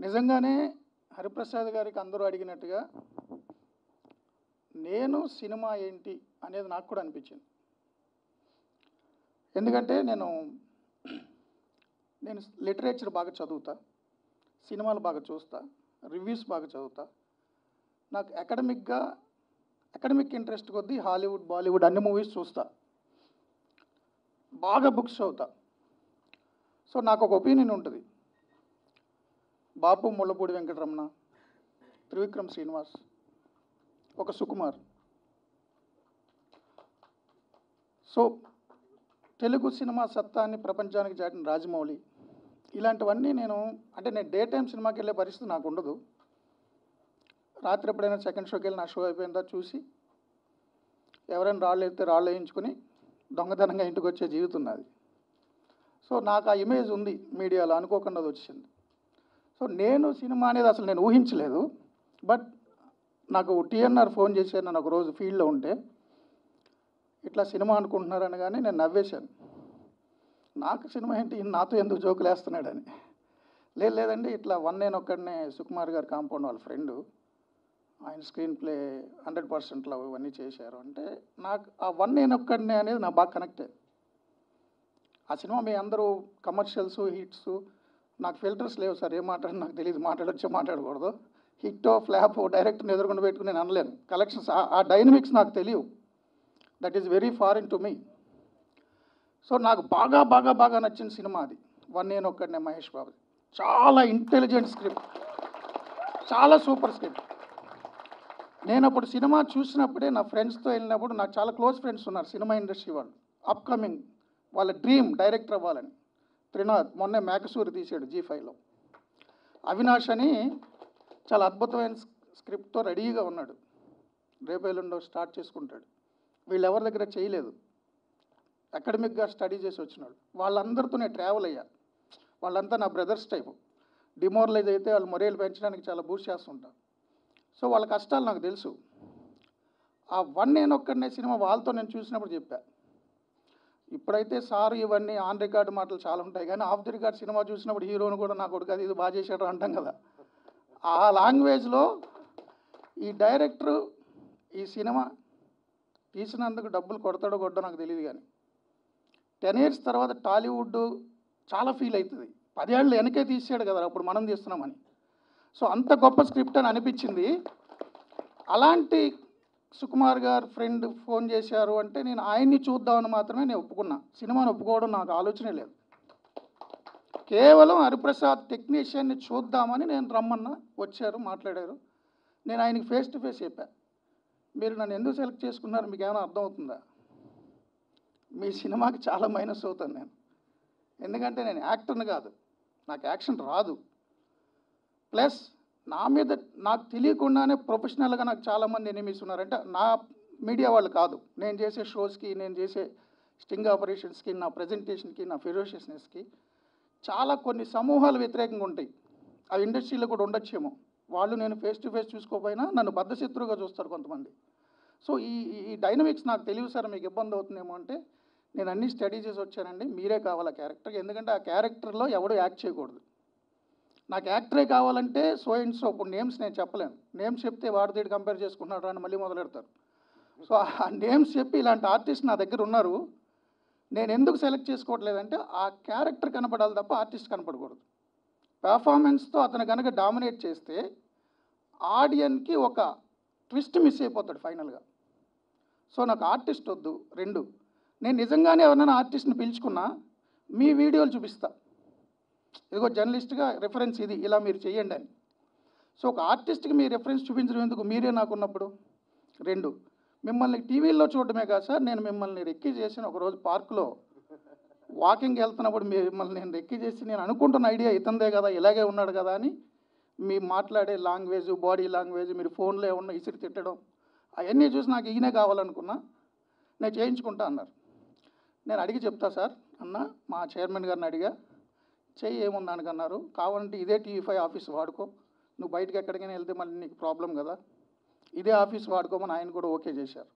నిజంగానే హరిప్రసాద్ గారికి అందరూ అడిగినట్టుగా నేను సినిమా ఏంటి అనేది నాకు కూడా అనిపించింది ఎందుకంటే నేను నేను లిటరేచర్ బాగా చదువుతా సినిమాలు బాగా చూస్తా రివ్యూస్ బాగా చదువుతా నాకు అకాడమిక్గా అకాడమిక్ ఇంట్రెస్ట్ కొద్దీ హాలీవుడ్ బాలీవుడ్ అన్ని మూవీస్ చూస్తా బాగా బుక్స్ చదువుతా సో నాకు ఒక ఒపీనియన్ ఉంటుంది బాపు ముళ్ళపూడి వెంకటరమణ త్రివిక్రమ్ శ్రీనివాస్ ఒక సుకుమార్ సో తెలుగు సినిమా సత్తాన్ని ప్రపంచానికి చాటిన రాజమౌళి ఇలాంటివన్నీ నేను అంటే నేను డే టైం సినిమాకి వెళ్ళే పరిస్థితి నాకు ఉండదు రాత్రి ఎప్పుడైనా సెకండ్ షోకి వెళ్ళి నా షో అయిపోయిందా చూసి ఎవరైనా రాళ్ళు ఎత్తే రాళ్ళు వేయించుకుని దొంగతనంగా ఇంటికి వచ్చే జీవితం నాది సో నాకు ఆ ఇమేజ్ ఉంది మీడియాలో అనుకోకుండా అది వచ్చింది సో నేను సినిమా అనేది అసలు నేను ఊహించలేదు బట్ నాకు టీఎన్ఆర్ ఫోన్ చేశారు నన్ను ఒక రోజు ఫీల్డ్లో ఉంటే ఇట్లా సినిమా అనుకుంటున్నారని కానీ నేను నవ్వేశాను నాకు సినిమా ఏంటి ఈయన నాతో ఎందుకు జోకులు వేస్తున్నాడని లేదు లేదండి ఇట్లా వన్ నేను ఒక్కడనే సుకుమార్ గారు కాంపౌండ్ వాళ్ళ ఫ్రెండు ఆయన స్క్రీన్ ప్లే హండ్రెడ్ పర్సెంట్లో ఇవన్నీ చేశారు అంటే నాకు ఆ వన్ నేను ఒక్కడనే అనేది నాకు బాగా కనెక్ట్ అయ్యింది ఆ సినిమా మీ అందరూ కమర్షియల్స్ హిట్స్ నాకు ఫిల్టర్స్ లేవు సార్ ఏం మాట్లాడి నాకు తెలియదు మాట్లాడొచ్చో మాట్లాడకూడదు హిట్ ఫ్లాప్ డైరెక్ట్ని ఎదుర్కొని పెట్టుకుని నేను అనలేను కలెక్షన్స్ ఆ డైనమిక్స్ నాకు తెలియవు that is very foreign to me so నాకు బాగా బాగా బాగా నచ్చిన సినిమా అది వన్ నేను ఒక్కడనే మహేష్ బాబు చాలా ఇంటెలిజెంట్ స్క్రిప్ట్ చాలా సూపర్ స్క్రిప్ట్ నేను అప్పుడు సినిమా చూసినప్పుడే నా ఫ్రెండ్స్తో వెళ్ళినప్పుడు నాకు చాలా క్లోజ్ ఫ్రెండ్స్ ఉన్నారు సినిమా ఇండస్ట్రీ వాళ్ళు అప్కమింగ్ వాళ్ళ డ్రీమ్ డైరెక్టర్ అవ్వాలని త్రినాథ్ మొన్నే మేకసూరి తీసాడు జీ ఫైవ్లో అవినాష్ అని చాలా అద్భుతమైన స్క్రిప్ట్తో రెడీగా ఉన్నాడు రేపేళ్ళుండో స్టార్ట్ చేసుకుంటాడు వీళ్ళు ఎవరి దగ్గర చేయలేదు అకాడమిక్గా స్టడీ చేసి వచ్చినాడు వాళ్ళందరితో నేను ట్రావెల్ అయ్యా వాళ్ళంతా నా బ్రదర్స్ టైపు డిమోరలైజ్ అయితే వాళ్ళు మొరేలు పెంచడానికి చాలా బూస్ట్ చేస్తుంటారు సో వాళ్ళ కష్టాలు నాకు తెలుసు ఆ వన్ నేను ఒక్కడనే సినిమా వాళ్ళతో నేను చూసినప్పుడు చెప్పా ఇప్పుడైతే సార్ ఇవన్నీ ఆన్ రికార్డ్ మాటలు చాలా ఉంటాయి కానీ ఆఫ్ ది రికార్డ్ సినిమా చూసినప్పుడు హీరోని కూడా నా కొడుకు అది ఇది బాగా చేశాడు అంటాం కదా ఆ లాంగ్వేజ్లో ఈ డైరెక్టరు ఈ సినిమా తీసినందుకు డబ్బులు కొడతాడో కొట్టో నాకు తెలియదు కానీ టెన్ ఇయర్స్ తర్వాత టాలీవుడ్ చాలా ఫీల్ అవుతుంది పదేళ్ళు వెనకే తీసాడు కదా అప్పుడు మనం తీస్తున్నామని సో అంత గొప్ప స్క్రిప్ట్ అని అనిపించింది అలాంటి సుకుమార్ గారు ఫ్రెండ్ ఫోన్ చేశారు అంటే నేను ఆయన్ని చూద్దామని మాత్రమే నేను ఒప్పుకున్నా సినిమాని ఒప్పుకోవడం నాకు ఆలోచనే లేదు కేవలం హరిప్రసాద్ టెక్నీషియన్ని చూద్దామని నేను రమ్మన్నా వచ్చారు మాట్లాడారు నేను ఆయనకి ఫేస్ టు ఫేస్ చెప్పా మీరు నన్ను ఎందుకు సెలెక్ట్ చేసుకున్నారు మీకు ఏమైనా అర్థమవుతుందా మీ సినిమాకి చాలా మైనస్ అవుతాను నేను ఎందుకంటే నేను యాక్టర్ని కాదు నాకు యాక్షన్ రాదు ప్లస్ నా మీద నాకు తెలియకుండానే ప్రొఫెషనల్గా నాకు చాలామంది ఎనిమీస్ ఉన్నారంటే నా మీడియా వాళ్ళు కాదు నేను చేసే షోస్కి నేను చేసే స్టింగ్ ఆపరేషన్స్కి నా ప్రజెంటేషన్కి నా ఫెరోషియస్నెస్కి చాలా కొన్ని సమూహాలు వ్యతిరేకంగా ఉంటాయి ఆ ఇండస్ట్రీలో కూడా ఉండొచ్చేమో వాళ్ళు నేను ఫేస్ టు ఫేస్ చూసుకోకపోయినా నన్ను బద్ధశత్రువుగా చూస్తారు కొంతమంది సో ఈ ఈ- ఈ డైనమిక్స్ నాకు తెలియదు సార్ మీకు ఇబ్బంది అవుతుందేమో అంటే నేను అన్ని స్టడీ చేసి వచ్చానండి మీరే కావాలి ఆ క్యారెక్టర్ ఎందుకంటే ఆ క్యారెక్టర్లో ఎవడు యాక్ట్ చేయకూడదు నాకు యాక్టరే కావాలంటే సో అండ్ సో ఇప్పుడు నేమ్స్ నేను చెప్పలేను నేమ్స్ చెప్తే వాడితేడు కంపేర్ చేసుకున్నాడు అని మళ్ళీ మొదలెడతారు సో ఆ నేమ్స్ చెప్పి ఇలాంటి ఆర్టిస్ట్ నా దగ్గర ఉన్నారు నేను ఎందుకు సెలెక్ట్ చేసుకోవట్లేదంటే ఆ క్యారెక్టర్ కనపడాలి తప్ప ఆర్టిస్ట్ కనపడకూడదు పెర్ఫార్మెన్స్తో అతను కనుక డామినేట్ చేస్తే ఆడియన్కి ఒక ట్విస్ట్ మిస్ అయిపోతాడు ఫైనల్గా సో నాకు ఆర్టిస్ట్ వద్దు రెండు నేను నిజంగానే ఎవరైనా ఆర్టిస్ట్ని పిలుచుకున్నా మీ వీడియోలు చూపిస్తా ఇదిగో జర్నలిస్ట్గా రెఫరెన్స్ ఇది ఇలా మీరు చేయండి అని సో ఒక ఆర్టిస్ట్కి మీ రెఫరెన్స్ చూపించడం ఎందుకు మీరే నాకున్నప్పుడు రెండు మిమ్మల్ని టీవీలో చూడటమే కాదు సార్ నేను మిమ్మల్ని రెక్కి చేసిన ఒకరోజు పార్కులో వాకింగ్ వెళ్తున్నప్పుడు మిమ్మల్ని నేను రెక్కి చేసి నేను అనుకుంటున్న ఐడియా ఇతందే కదా ఇలాగే ఉన్నాడు కదా అని మీ మాట్లాడే లాంగ్వేజ్ బాడీ లాంగ్వేజ్ మీరు ఫోన్లో ఏమన్నా ఇసిరి తిట్టడం అవన్నీ చూసి నాకు ఈయనే కావాలనుకున్నా నేను చేయించుకుంటా అన్నారు నేను అడిగి చెప్తా సార్ అన్న మా చైర్మన్ గారిని అడిగా చెయ్యి ఏముందానికి అన్నారు కావాలంటే ఇదే టీవీ ఫైవ్ ఆఫీస్ వాడుకో నువ్వు బయటకు ఎక్కడికైనా వెళ్తే మళ్ళీ నీకు ప్రాబ్లం కదా ఇదే ఆఫీస్ వాడుకోమని ఆయన కూడా ఓకే చేశారు